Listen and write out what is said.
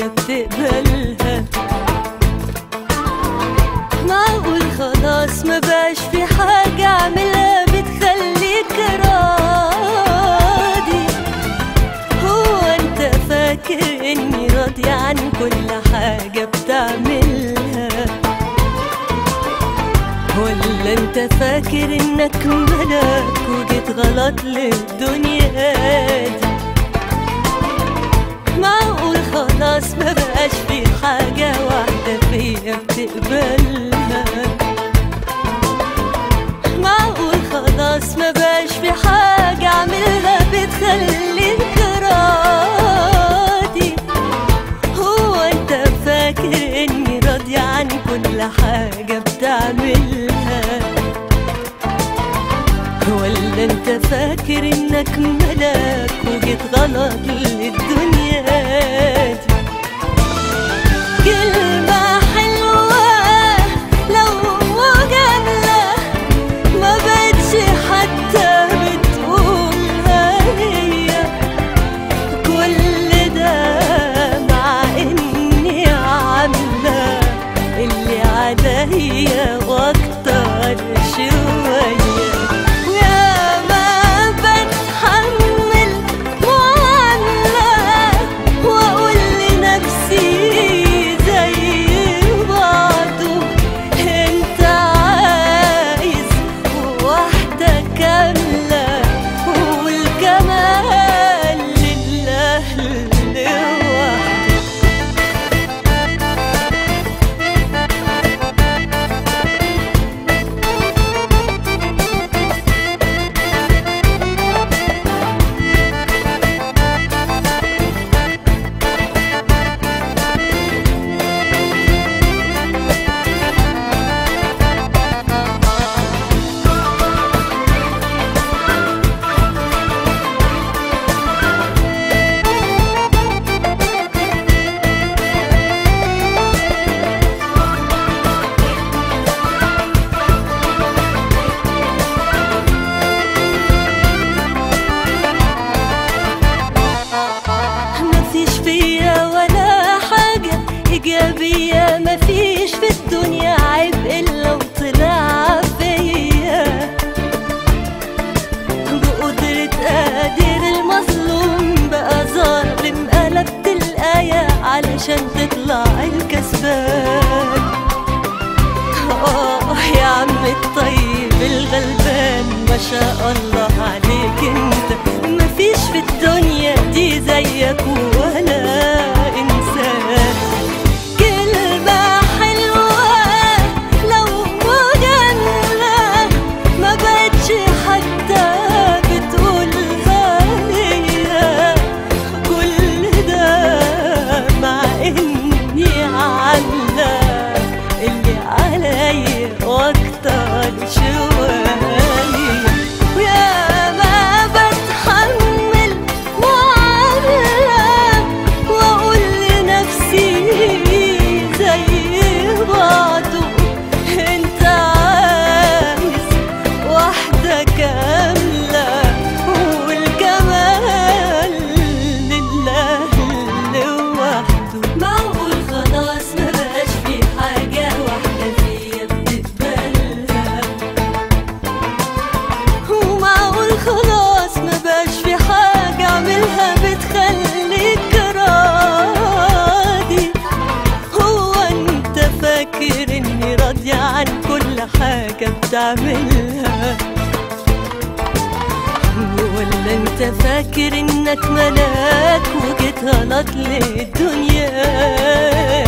فيا بتقبلها معقول خلاص ما بقاش في حاجة اعملها بتخليك راضي هو انت فاكر اني راضي عن كل حاجة بتعملها ولا انت فاكر انك ملاك وجيت غلط للدنيا دي معقول خلاص ما بقاش في حاجة واحدة فيا بتقبلها معقول خلاص ما بقاش في حاجة اعملها بتخليك راضي هو انت فاكر اني راضية عن كل حاجة بتعملها ولا انت فاكر انك ملاك وجيت غلط للدنيا دي كلمة حلوة لو جملة ما بقتش حتى بتقولها هي كل ده مع اني عاملة اللي عليا واكتر شوية ويا ما بتحمل معاملة واقول لنفسي زي بعضه انت عايز واحدة كاملة والكمال لله لوحده مفيش فيا ولا حاجة إيجابية مفيش في الدنيا عيب إلا وطلع فيا بقدرة قادر المظلوم بقى ظالم قلبت الآية علشان تطلع الكسبان آه يا عم الطيب الغلبان ما شاء الله عليك انت مفيش في الدنيا دي زيك ولا انسان كلمة حلوة لو مجاملة ما بقتش حتى بتقولها هي كل ده مع اني عاملة اللي عليا واكتر شوية ويا ما بتحمل معاملة واقول لنفسي زي بعضه انت عايز واحدة كاملة والكمال لله لوحده معقول خلاص ما بقاش في حاجة واحدة فيا بتقبلها ومعقول خلاص ما بقاش في حاجة اعملها بتخليك راضي هو انت فاكر اني راضية عن كل حاجة بتعملها ولا انت فاكر انك ملاك وجيت غلط للدنيا